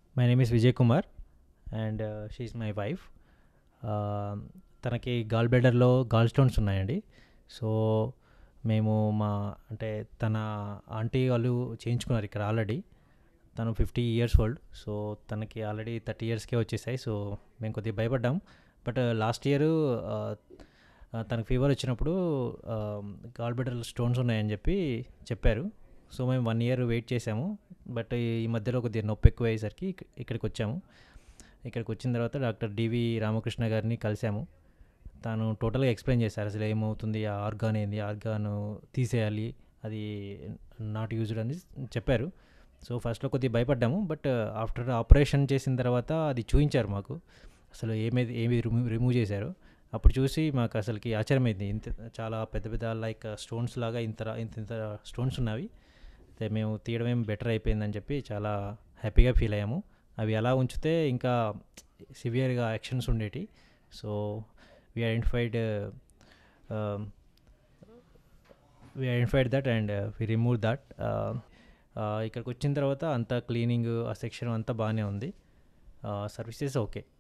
my name is Vijay Kumar and she my wife తనకి gall బ్లెడర్లో gall stones ఉన్నాయండి so మేము మా అంటే తన ఆంటీ వాళ్ళు చేయించుకున్నారు ఇక్కడ ఆల్రెడీ తను ఫిఫ్టీ ఇయర్స్ ఓల్డ్ సో తనకి ఆల్రెడీ థర్టీ ఇయర్స్కే వచ్చేసాయి సో మేము కొద్దిగా భయపడ్డాం బట్ లాస్ట్ ఇయర్ తనకు ఫీవర్ వచ్చినప్పుడు గాల్ బ్లెడర్ స్టోన్స్ ఉన్నాయని చెప్పి చెప్పారు సో మేము వన్ ఇయర్ వెయిట్ చేసాము బట్ ఈ మధ్యలో కొద్దిగా నొప్పి ఎక్కువ అయ్యేసరికి ఇక్- ఇక్కడికి వచ్చాము ఇక్కడికి వచ్చిన తర్వాత డాక్టర్ డివి రామకృష్ణ గారిని కలిసాము తాను టోటల్గా ఎక్స్ప్లెయిన్ చేశారు అసలు ఏమవుతుంది ఆ ఆర్గాన్ ఏంది ఆర్గాన్ తీసేయాలి అది నాట్ యూజ్డ్ అని చెప్పారు సో ఫస్ట్లో కొద్దిగా భయపడ్డాము బట్ ఆఫ్టర్ ఆపరేషన్ చేసిన తర్వాత అది చూపించారు మాకు అసలు ఏమేది ఏమి రిమూవ్ రిమూవ్ చేశారు అప్పుడు చూసి మాకు అసలుకి ఆశ్చర్యమైంది ఇంత చాలా పెద్ద పెద్ద లైక్ స్టోన్స్ లాగా ఇంత రా- ఇంత ఇంత స్టోన్స్ ఉన్నవి అయితే మేము తీయడం ఏం బెటర్ అయిపోయిందని చెప్పి చాలా హ్యాపీగా ఫీల్ అయ్యాము అవి అలా ఉంచితే ఇంకా సివియర్గా యాక్షన్స్ ఉండేటి so we identified we identified that and we remove that ఇక్కడికి వచ్చిన తర్వాత అంతా క్లీనింగ్ ఆ సెక్షన్ అంతా బాగానే ఉంది సర్వీసెస్ ఓకే